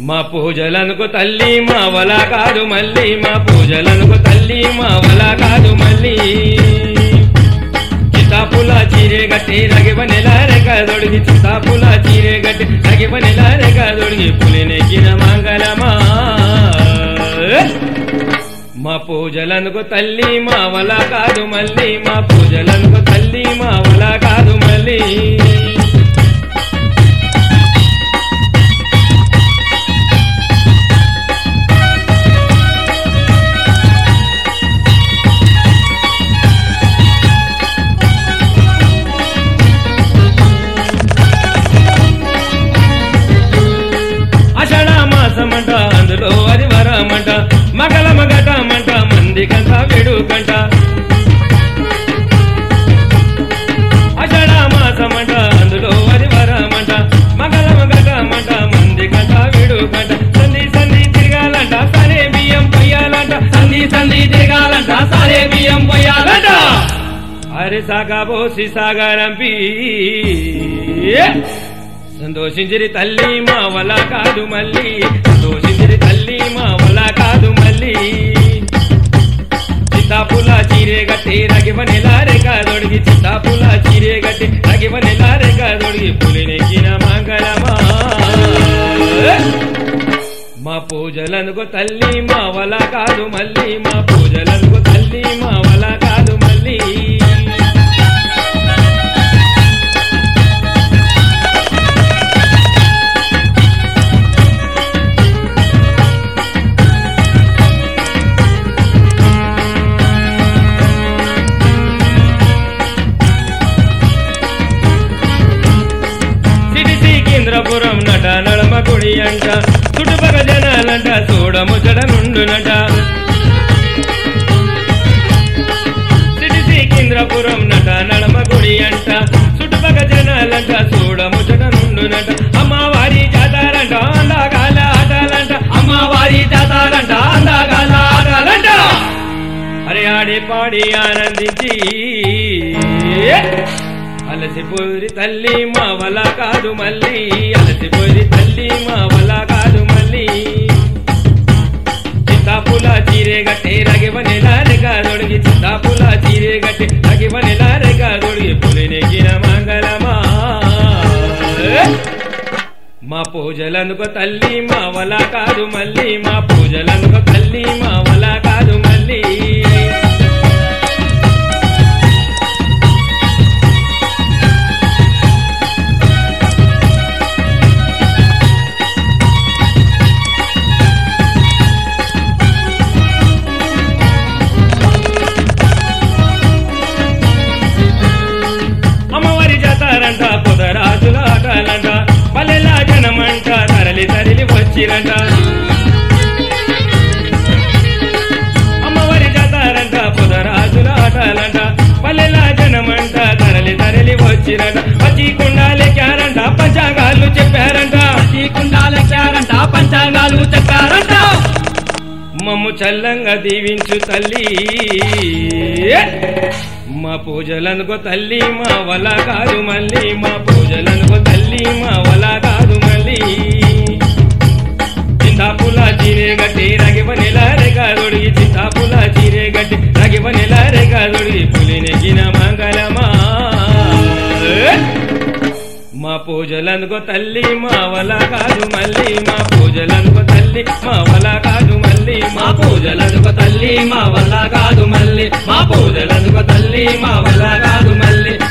మా పూజలనుకు తల్లి మా వల కాదు మళ్ళీ మా పూజలనుకు తల్లి మా వల కాదు మళ్ళీ చిత్తాపుల చీరే గట్టి రగివ నెలారెక దొడిగి చిత్తాపుల చీరే గట్టి రగివ నెలారెక దొడిగి పులినెక్కిన మంగళమా మా పూజలనుకు తల్లి మా వల కాదు మళ్ళీ మా పూజలనుకు తల్లి మా వల కాదు మళ్ళీ అషాఢ మాసమంట అందులో అది వరమంట మగల మగటమంట మంది కంట వేడుకంట అషాఢ మాసమంట అందులో అది వరమంట మగల మగటమంట మంది కంట వేడుకంట సంధి సంధి తిరగాలంట సరే బియ్యం పొయ్యాలంట సంధి సంధి తిరగాలంట సరే బియ్యం పొయ్యాలంట అరే సాగా బోసి సాగా రంపి సంతోషించిరి తల్లి మా వల కాదు మళ్ళీ సంతోషించిరి తల్లి మా వల కాదు మళ్ళీ చిత్తాపుల చీరే గట్టి రగివ నెలారే కాదొడిగి చిత్తాపుల చీరే గట్టి రగివ నెలారే కాదొడిగి పులినెక్కిన మంగళమా మా పూజలనుకో తల్లి మా వల కాదు మళ్ళీ మా పూజలనుకో తల్లి మా వల కాదు మళ్ళీ సిరిసి కేంద్రపురం నట నడమ గుడి అంట చుట్టుపక్క జనాలంట చూడముచ్చట నుండునట సిరిసి కేంద్రపురం నట నడమ గుడి అంట చుట్టుపక్క జనాలంట చూడముచ్చట నుండునట అమ్మవారి జాతారంట అందాగాల ఆటాలంట అమ్మవారి జాతారంట అందాగాల ఆటాలంట అరే ఆడి పాడి ఆనందించి అలసిపోరి తల్లి మా వల కాదు మళ్ళీ అలసిపోరి తల్లి మా వల కాదు మళ్ళీ చిత్తాపుల చీరే గట్టి రగివ నెలారె కాదొడిగి చిత్తాపుల చీరే గట్టి రగివ నెలారె కాదొడిగి పులినెక్కిన మంగళమా మా పూజలనుకో తల్లి మా వల కాదు మళ్ళీ మా పూజలనుకో తల్లి మా వల కాదు మళ్ళీ అమ్మవారి జాతారంట పొదరాజుల ఆటలంట పల్లెలా జనమంట తరలి తరలి వచ్చిరంట అమ్మవారి జాతారంట పొదరాజుల ఆటలంట పల్లెలా జనమంట తరలి తరలి వచ్చిరంట వచ్చి కుండాలెక్కారంట పంచాంగాలు చెప్పారంట ఈ కుండాలెక్కారంట పంచాంగాలు చెప్పారంట మమ్ము చల్లంగా దీవించు తల్లి మా పూజలనుకో తల్లి మా వల కాదు మళ్ళీ మా పూజలనుకో తల్లి మా వల కాదు మళ్ళీ చింతాపుల చీరే గట్టి రగివ నెలారే కాదొడిగి చింతాపుల చీరే గట్టి రగివ నెలారే కాదొడిగి పులినెగిన మంగళమా మా పూజలనుకో తల్లి మా వల కాదు మళ్ళీ మా పూజలనుకో తల్లి మా వల కాదు మళ్ళీ మా పూజలనుక తల్లి మా వల్ల కాదు మళ్ళీ మా పూజలనుక తల్లి మా వల్ల కాదు మళ్ళీ